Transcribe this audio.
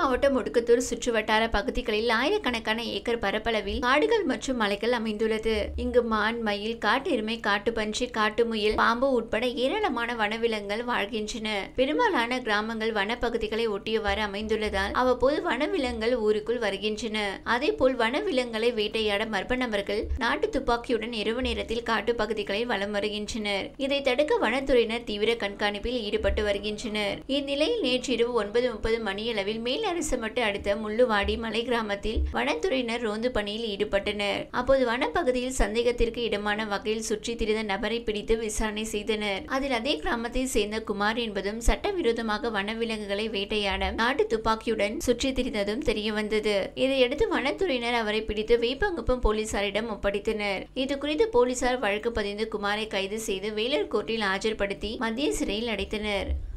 மாவட்டம் ஒடுக்கத்தூர் சுற்றுவட்டார பகுதிகளில் ஆயிரக்கணக்கான ஏக்கர் பரப்பளவில் காடுகள் மற்றும் மலைகள் அமைந்துள்ளது இங்கு மான் மயில் காட்டு எருமை காட்டுப்பன்றி காட்டுமுயல் பாம்பு உட்பட ஏராளமான வனவிலங்குகள் வாழ்கின்றன பெரும்பாலான கிராமங்கள் வனப்பகுதிகளை ஒட்டியவாறு அமைந்துள்ளதால் அவ்வப்போது வனவிலங்குகள் ஊருக்குள் வருகின்றன அதேபோல் வனவிலங்குகளை வேட்டையாட மர்ம நபர்கள் நாட்டு துப்பாக்கியுடன் இரவு நேரத்தில் காட்டு பகுதிகளில் வலம் வருகின்றனர் இதை தடுக்க வனத்துறையினர் தீவிர கண்காணிப்பில் ஈடுபட்டு வருகின்றனர் இந்நிலையில் நேற்று இரவு ஒன்பது முப்பது மணியளவில் மேல் அரசமட்டு அடுத்த முள்ளுவாடி மலை கிராமத்தில் வனத்துறையினர் ரோந்து பணியில் ஈடுபட்டனர் அப்போது வனப்பகுதியில் சந்தேகத்திற்கு இடமான வகையில் சுற்றி திரிந்த நபரை பிடித்து விசாரணை செய்தனர் அதில் அதே கிராமத்தை சேர்ந்த குமார் என்பதும் சட்டவிரோதமாக வனவிலங்குகளை வேட்டையாட நாட்டு துப்பாக்கியுடன் சுற்றி திரிந்ததும் தெரியவந்தது இதையடுத்து வனத்துறையினர் அவரை பிடித்து வேப்பங்குப்பம் போலீசாரிடம் ஒப்படைத்தனர் இது குறித்து போலீசார் வழக்கு பதிந்து குமாரை கைது செய்து வேலூர் கோர்ட்டில் ஆஜர்படுத்தி மத்திய சிறையில் அடைத்தனர்